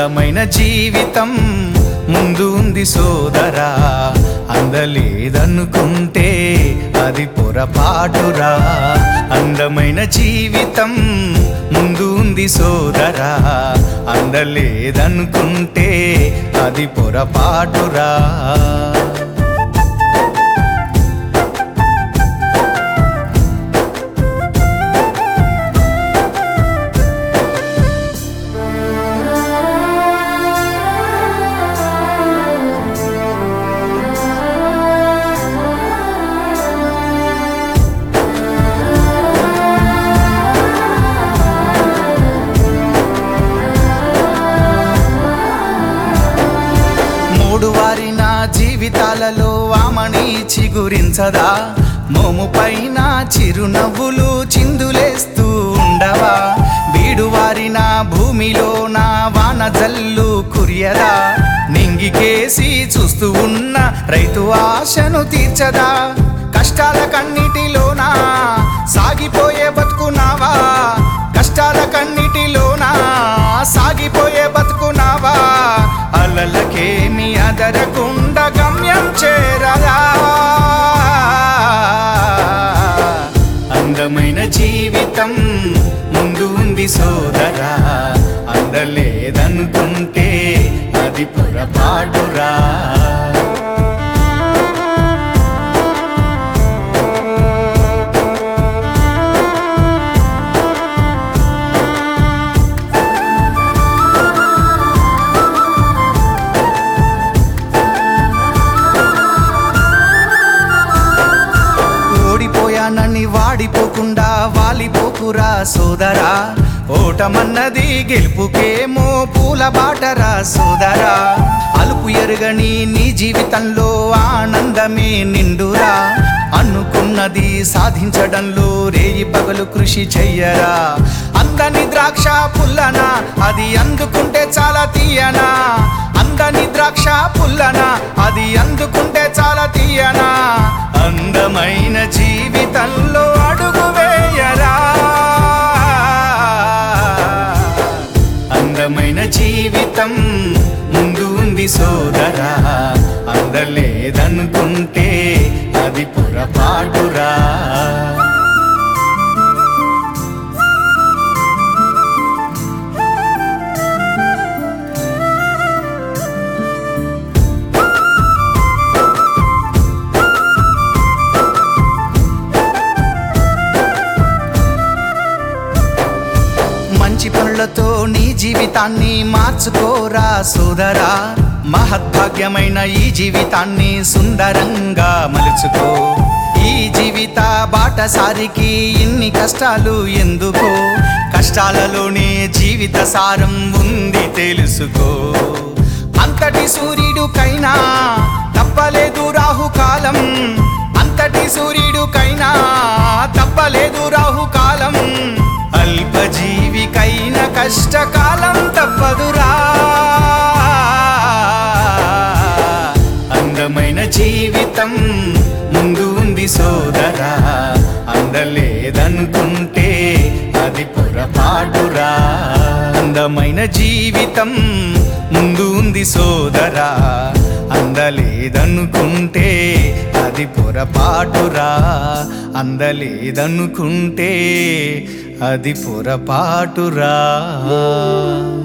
అందమైన జీవితం ముందు ఉంది సోదరా అందలేదనుకుంటే అది పొరపాటురా అందమైన జీవితం ముందు ఉంది సోదరా అందలేదనుకుంటే అది పొరపాటురా మూడు వారిన జీవితాలలో ఆమని చిగురించదా మోము పైన చిరునవ్వులు చిందులేస్తూ ఉండవా బీడు వారిన భూమిలో నా వాన జల్లు కురియదా నింగికేసి చూస్తూ ఉన్న రైతు ఆశను తీర్చదా కష్టాల కన్నిటిలోనా సాగిపోయే బతుకున్నావా కష్టాల కన్నిటిలోనా సాగిపోయే బతుకున్నావా అలలకేమి అదరకుండా గమ్యం చేరదా అందమైన జీవితం ముందు ఉంది సోదరా అందలేదనుకుంటే అది పొరపాటురా ఓడిపోయానని వాడిపోకుండా వాలిపోకురా సోదరా ఓటమన్నది గెలుపుకేమో పూల బాటరా సోదరా అలుపు ఎరుగని నీ జీవితంలో ఆనందమే నిండురా అనుకున్నది సాధించడంలో రేయి పగలు కృషి చెయ్యరా అందని ద్రాక్ష పుల్లనా అది అందుకుంటే చాలా తీయనా అందని ద్రాక్ష పుల్లనా అది అందుకుంటే చాలా తీయనా అందమైన జీవితంలో అడుగు వేయరా అందమైన జీవితం ముందు ఉంది సోదరా అందలేదనుకుంటే అది పొరపాటురా మంచి పనులతో నీ జీవితాన్ని మార్చుకోరా సోదరా మహద్భాగ్యమైన ఈ జీవితాన్ని సుందరంగా మలుచుకో ఈ జీవిత బాటసారికి ఇన్ని కష్టాలు ఎందుకో కష్టాలలోనే జీవిత సారం ఉంది తెలుసుకో అంతటి సూర్యుడుకైనా తప్పలేదు రాహుకాలం అంతటి సూర్యుడుకైనా తప్పలేదు రాహుకాలం అల్పజీవికైన కష్టకాలం తప్పదురా అందమైన జీవితం ముందు ఉంది సోదరా అందలేదనుకుంటే అది పొరపాటురా అందమైన జీవితం ముందు ఉంది సోదరా అందలేదనుకుంటే అది పొరపాటురా అందలేదనుకుంటే అది పొరపాటురా